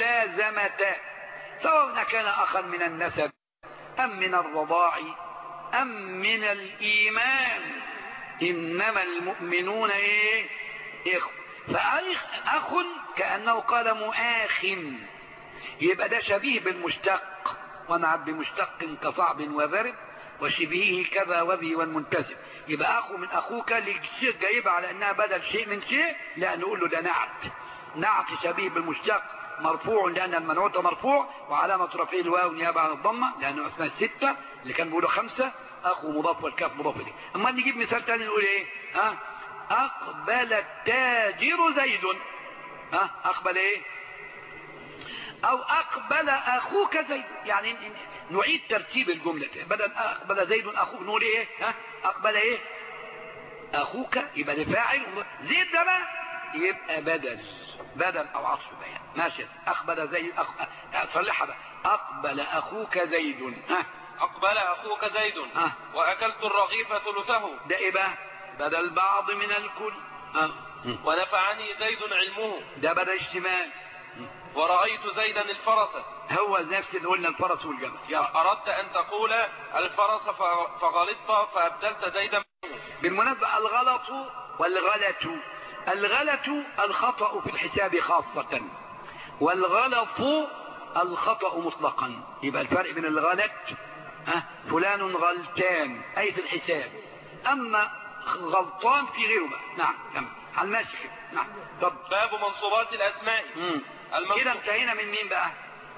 الملازمة سواء كان اخا من النسب ام من الرضاع أم من الإيمان إنما المؤمنون إيه إخوة فأخ كأنه قال مؤاخ يبقى ده شبيه بالمشتق ونعت بمشتق كصعب وبرد وشبهه كذا وبي والمنتسب يبقى أخو من أخوك لشيء جايبها على أنها بدل شيء من شيء لا نقول له ده نعت نعت شبيه بالمشتق مرفوع لأن المنعوت مرفوع وعلامة رفعه الواو نيابة عن الضمة لأنه أسماء الستة اللي كان بيقولوا خمسة أخو مضاف والكاف مضاف إليه أما نجيب مثال تاني نقول إيه ها أقبل التاجر زيد ها أقبل إيه أو أقبل أخوك زيد يعني نعيد ترتيب الجملة بدل أقبل زيد أخوك نقول إيه ها أقبل إيه أخوك يبقى ده فاعل زيد ده بقى يبقى بدل بدل أو عطف بيان ماشي أقبل زيد أخ... صلحها بقى أقبل أخوك زيد ها أقبل أخوك زيد ها. وأكلت الرغيف ثلثه ده إيه بقى بدل بعض من الكل ها ونفعني زيد علمه ده بدل اشتمال ورأيت زيدا الفرس هو نفس اللي قلنا الفرس والجمل يلا أردت أن تقول الفرس ف- فغلطت فأبدلت زيدا منه. بالمناسبة الغلط والغلط الغلط الخطأ في الحساب خاصة والغلط الخطأ مطلقا يبقى الفرق بين الغلط ها فلان غلطان أي في الحساب أما غلطان في غيره بقى نعم كمل على الماشي كده نعم طب باب منصوبات الأسماء مم. المنصوب- كده انتهينا من مين بقى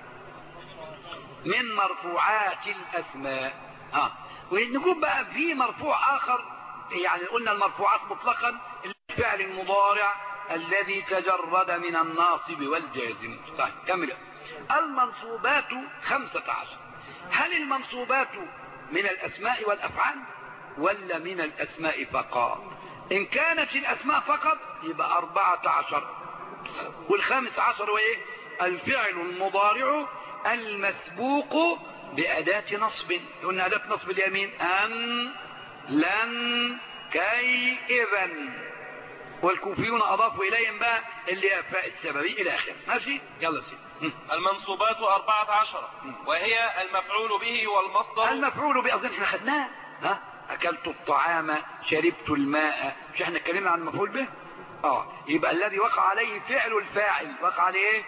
من مرفوعات الأسماء اه ونقول بقى في مرفوع آخر يعني قلنا المرفوعات مطلقا الفعل المضارع الذي تجرد من الناصب والجازم طيب كمل المنصوبات خمسة عشر هل المنصوبات من الأسماء والأفعال ولا من الأسماء فقط إن كانت الأسماء فقط يبقى أربعة عشر والخامس عشر وايه الفعل المضارع المسبوق بأداة نصب قلنا أداة نصب اليمين أن لن كي إذا والكوفيون أضافوا إليهم بقى اللي هي فاء السببي إلى آخره ماشي يلا سيدي م. المنصوبات أربعة عشر وهي المفعول به والمصدر المفعول به أظن احنا خدناه ها أكلت الطعام شربت الماء مش احنا اتكلمنا عن المفعول به اه يبقى الذي وقع عليه فعل الفاعل وقع عليه ايه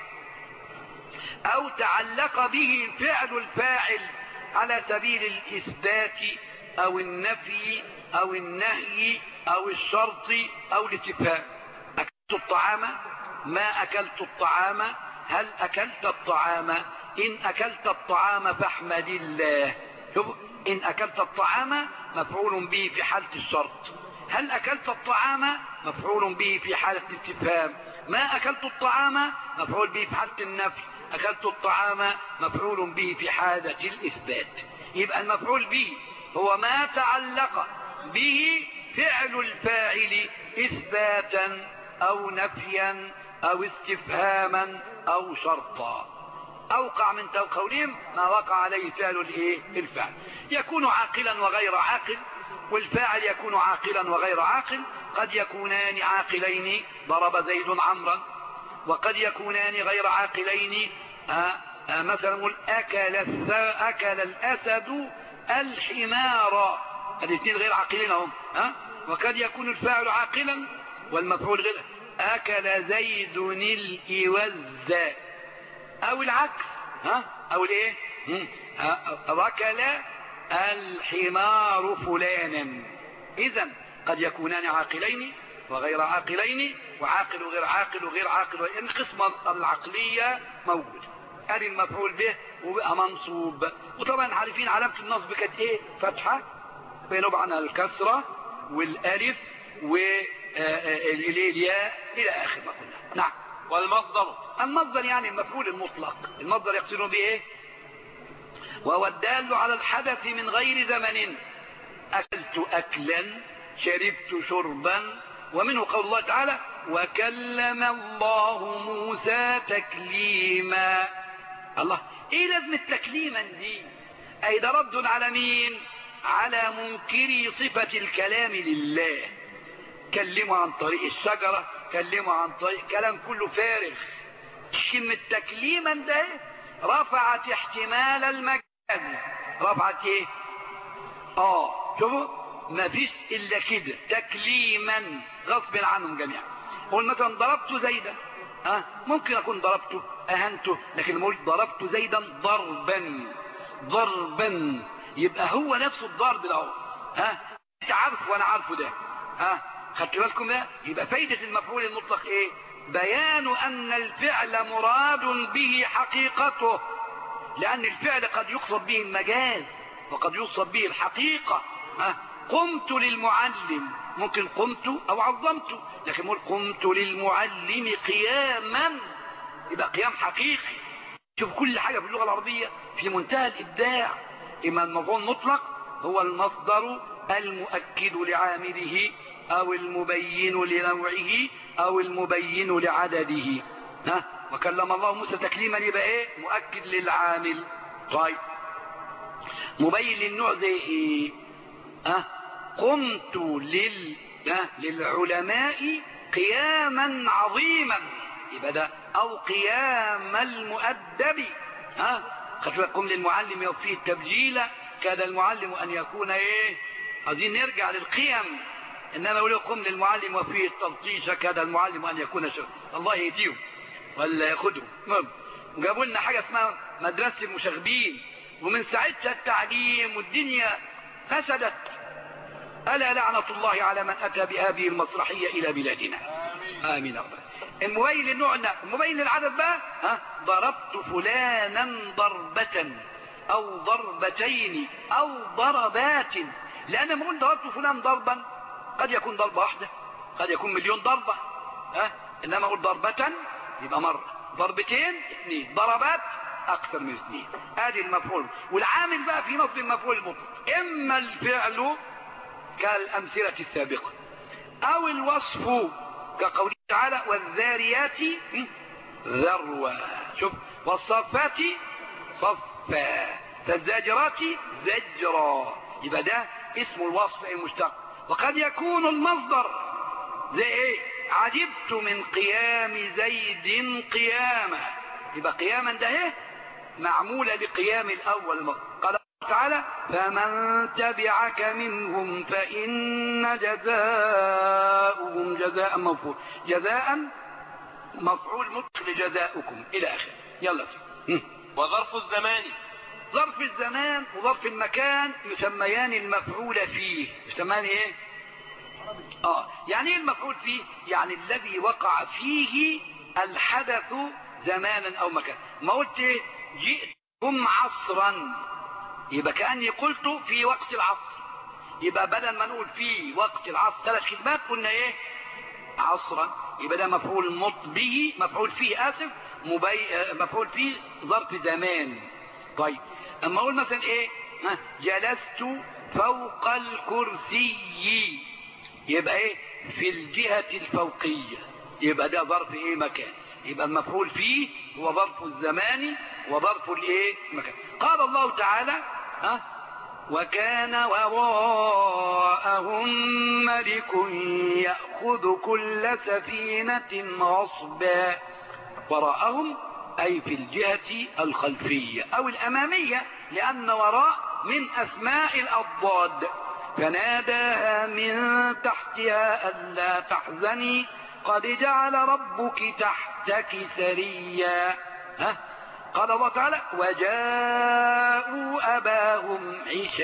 او تعلق به فعل الفاعل على سبيل الاثبات او النفي او النهي او الشرط او الاستفهام اكلت الطعام ما اكلت الطعام هل اكلت الطعام ان اكلت الطعام فاحمد الله شوف ان اكلت الطعام مفعول به في حالة الشرط هل اكلت الطعام مفعول به في حالة الاستفهام ما اكلت الطعام مفعول به في حالة النفي اكلت الطعام مفعول به في حالة الاثبات يبقى المفعول به هو ما تعلق به فعل الفاعل اثباتا او نفيا او استفهاما او شرطا اوقع من قولهم ما وقع عليه فعل الايه الفعل يكون عاقلا وغير عاقل والفاعل يكون عاقلا وغير عاقل قد يكونان عاقلين ضرب زيد عمرا وقد يكونان غير عاقلين آآ آآ مثلا نقول اكل الث- اكل الاسد الحمار الاثنين غير عاقلين هم ها وقد يكون الفاعل عاقلا والمفعول غير اكل زيد الاوز او العكس ها او الايه مم. ها، ركل الحمار فلانا اذا قد يكونان عاقلين وغير عاقلين وعاقل وغير عاقل وغير عاقل وإن قسمة العقلية موجود ادي المفعول به وبقى منصوب وطبعا عارفين علامة النصب كانت ايه فتحة بينهم عنها الكسرة والالف والياء الى اخر ما قلنا نعم والمصدر المصدر يعني المفعول المطلق المصدر يقصدون به ايه وهو الدال على الحدث من غير زمن اكلت اكلا شربت شربا ومنه قول الله تعالى وكلم الله موسى تكليما الله ايه لازمة تكليما دي اي ده رد على مين على منكري صفة الكلام لله كلموا عن طريق الشجرة كلموا عن طريق كلام كله فارغ كلمة تكليما ده رفعت احتمال المجاز رفعت ايه اه شوفوا ما فيش الا كده تكليما غصب عنهم جميعا قول مثلا ضربت زيدا ها ممكن اكون ضربته اهنته لكن لما قلت ضربت زيدا ضربا ضربا يبقى هو نفسه الضرب ده اهو. ها انت عارف وانا عارفه ده ها خدت بالكم ده يبقى فايدة المفعول المطلق ايه بيان ان الفعل مراد به حقيقته لان الفعل قد يقصد به المجاز وقد يقصد به الحقيقة ها قمت للمعلم ممكن قمت او عظمت لكن مقول قمت للمعلم قياما يبقى قيام حقيقي شوف كل حاجة في اللغة العربية في منتهى الابداع اما المفعول المطلق هو المصدر المؤكد لعامله او المبين لنوعه او المبين لعدده ها وكلم الله موسى تكليما يبقى ايه مؤكد للعامل طيب مبين للنوع زي ايه ها قمت لل ها؟ للعلماء قياما عظيما يبقى ده او قيام المؤدب ها خدت بالك قم للمعلم يوفيه التبجيل كاد المعلم ان يكون ايه عايزين نرجع للقيم انما يقول قم للمعلم وفيه التلطيش كاد المعلم ان يكون شر الله يهديهم ولا ياخدهم المهم جابوا لنا حاجه اسمها مدرسه المشاغبين ومن ساعتها التعليم والدنيا فسدت الا لعنه الله على من اتى بهذه المسرحيه الى بلادنا امين يا رب المبين للنوع المبين للعدد بقى ها ضربت فلانا ضربة او ضربتين او ضربات لان لما اقول ضربت فلان ضربا قد يكون ضربة واحدة قد يكون مليون ضربة ها انما اقول ضربة يبقى مرة ضربتين اثنين ضربات اكثر من اثنين ادي المفعول والعامل بقى في نصب المفعول المطلق اما الفعل كالامثلة السابقة او الوصف كقوله تعالى والذاريات ذروة شوف والصفات صفا فالزاجرات زجرا يبقى ده اسم الوصف اي مشتق وقد يكون المصدر زي ايه عجبت من قيام زيد قيامة يبقى قياما ده ايه معمولة لقيام الاول قال تعالى فمن تبعك منهم فإن جزاؤهم جزاء مفعول جزاء مفعول مطلق لجزاؤكم إلى آخر يلا سيدي وظرف الزمان ظرف الزمان وظرف المكان يسميان المفعول فيه يسميان ايه اه يعني ايه المفعول فيه يعني الذي وقع فيه الحدث زمانا او مكان ما قلت ايه جئتم عصرا يبقى كأني قلت في وقت العصر يبقى بدل ما نقول في وقت العصر ثلاث كلمات قلنا ايه عصرا يبقى ده مفعول مط به مفعول فيه اسف مبي... مفعول فيه ظرف زمان طيب اما اقول مثلا ايه ها جلست فوق الكرسي يبقى ايه في الجهة الفوقية يبقى ده ظرف ايه مكان يبقى المفعول فيه هو ظرف الزمان وظرف الايه مكان قال الله تعالى ها وكان وراءهم ملك يأخذ كل سفينة غصبا وراءهم أي في الجهة الخلفية أو الأمامية لأن وراء من أسماء الأضداد فناداها من تحتها ألا تحزني قد جعل ربك تحتك سريا ها قال الله تعالى وجاءوا أباهم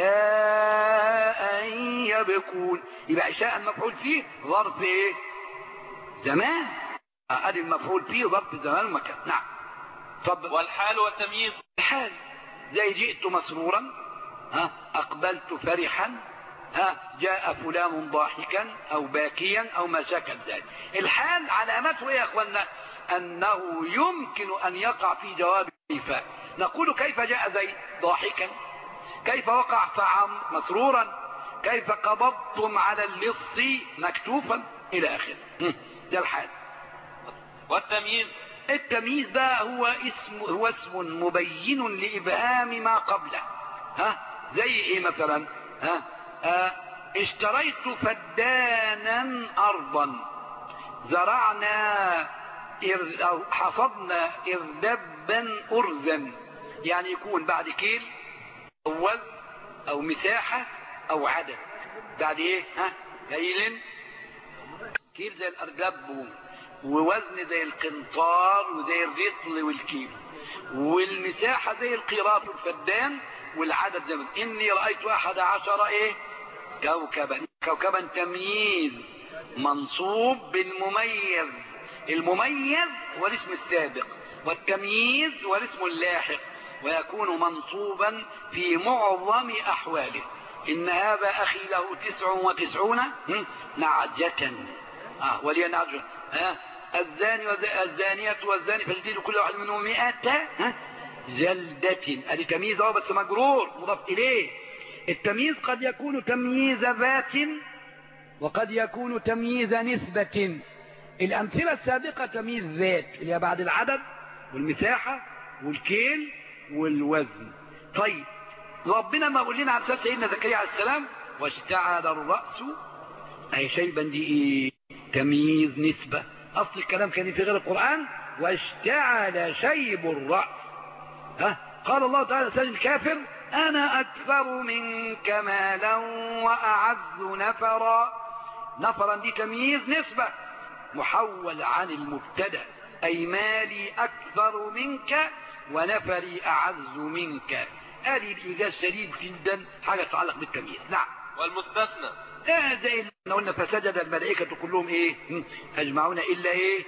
عشاء يبكون يبقى عشاء المفعول فيه ظرف ايه زمان ادي المفعول فيه ظرف زمان ومكان نعم طب والحال والتمييز الحال زي جئت مسرورا ها اقبلت فرحا ها جاء فلان ضاحكا او باكيا او ما شكل ذلك الحال علامته ايه يا اخوانا انه يمكن ان يقع في جواب كيف نقول كيف جاء زيد ضاحكا كيف وقع فعم مسرورا كيف قبضتم على اللص مكتوفا الى اخره ده الحال والتمييز التمييز بقى هو اسم هو اسم مبين لابهام ما قبله ها زي ايه مثلا ها آه اشتريت فدانا ارضا زرعنا أو حصدنا اردبا ارزا يعني يكون بعد كيل او وزن او مساحة او عدد بعد ايه ها كيل كيل زي الارجب ووزن زي القنطار وزي الرطل والكيلو والمساحة زي القيراط والفدان والعدد زي ما اني رأيت احد عشر ايه كوكبا كوكبا تمييز منصوب بالمميز المميز هو الاسم السابق والتمييز هو الاسم اللاحق ويكون منصوبا في معظم أحواله إن هذا أخي له تسع وتسعون نعجة آه ولي نعجة آه الزاني الزانية والزاني فجديد كل واحد منهم مئة جلدة هذه تمييز أهو بس مجرور مضاف إليه التمييز قد يكون تمييز ذات وقد يكون تمييز نسبة الأمثلة السابقة تمييز ذات اللي هي بعد العدد والمساحة والكيل والوزن طيب ربنا ما قول لنا عن سيدنا زكريا عليه السلام واشتعل الرأس أي شيبا دي إيه تمييز نسبة أصل الكلام كان في غير القرآن واشتعل شيب الرأس ها قال الله تعالى سيد الكافر أنا أكثر منك مالا وأعز نفرا نفرا دي تمييز نسبة محول عن المبتدا أي مالي أكثر منك ونفري أعز منك هذه الإيجاز شديد جدا حاجة تتعلق بالتمييز نعم والمستثنى آه زي اللي قلنا فسجد الملائكة كلهم ايه أجمعون إلا ايه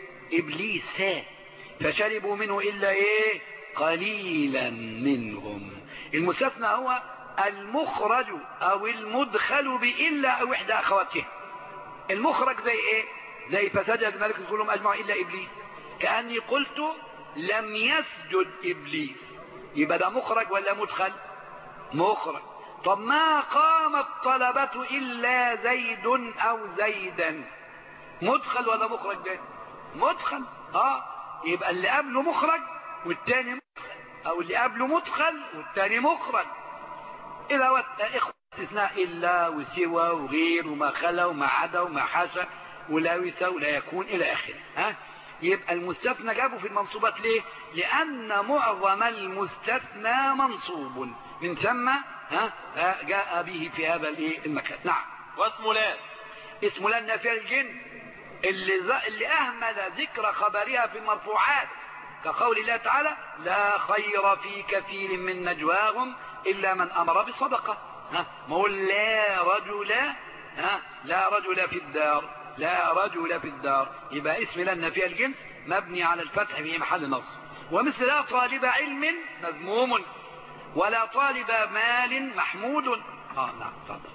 إبليس فشربوا منه إلا ايه قليلا منهم المستثنى هو المخرج أو المدخل بإلا أو إحدى أخواته المخرج زي ايه زي فسجد الملائكة كلهم أجمعون إلا إبليس كأني قلت لم يسجد إبليس يبقى ده مخرج ولا مدخل مخرج طب ما قام الطلبة إلا زيد أو زيدا مدخل ولا مخرج ده مدخل اه يبقى اللي قبله مخرج والتاني مدخل او اللي قبله مدخل والتاني مخرج إذا إخوة استثناء إلا وسوى وغير وما خلا وما عدا وما حاشا ولا وسى ولا يكون إلى آخره ها يبقى المستثنى جابه في المنصوبات ليه لأن معظم المستثنى منصوب من ثم ها جاء به في هذا المكان نعم واسم لا اسم لا نافية الجنس اللي, اللي أهمل ذكر خبرها في المرفوعات كقول الله تعالى لا خير في كثير من نجواهم إلا من أمر بصدقة ها ما هو لا رجل ها لا رجل في الدار لا رجل في الدار يبقى اسم لنا في الجنس مبني على الفتح في محل نصب ومثل لا طالب علم مذموم ولا طالب مال محمود اه نعم تفضل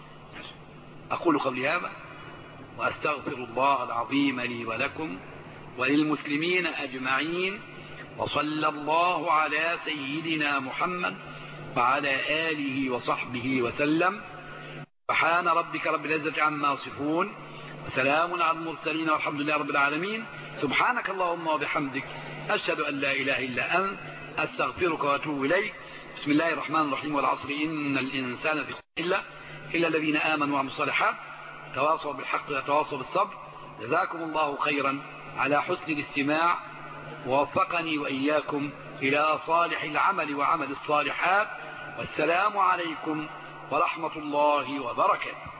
اقول قولي هذا واستغفر الله العظيم لي ولكم وللمسلمين اجمعين وصلى الله على سيدنا محمد وعلى اله وصحبه وسلم سبحان ربك رب العزه عما يصفون وسلام على المرسلين والحمد لله رب العالمين سبحانك اللهم وبحمدك أشهد أن لا إله إلا أنت أستغفرك وأتوب إليك بسم الله الرحمن الرحيم والعصر إن الإنسان في إلا إلا الذين آمنوا وعملوا الصالحات تواصوا بالحق وتواصوا بالصبر جزاكم الله خيرا على حسن الاستماع ووفقني وإياكم إلى صالح العمل وعمل الصالحات والسلام عليكم ورحمة الله وبركاته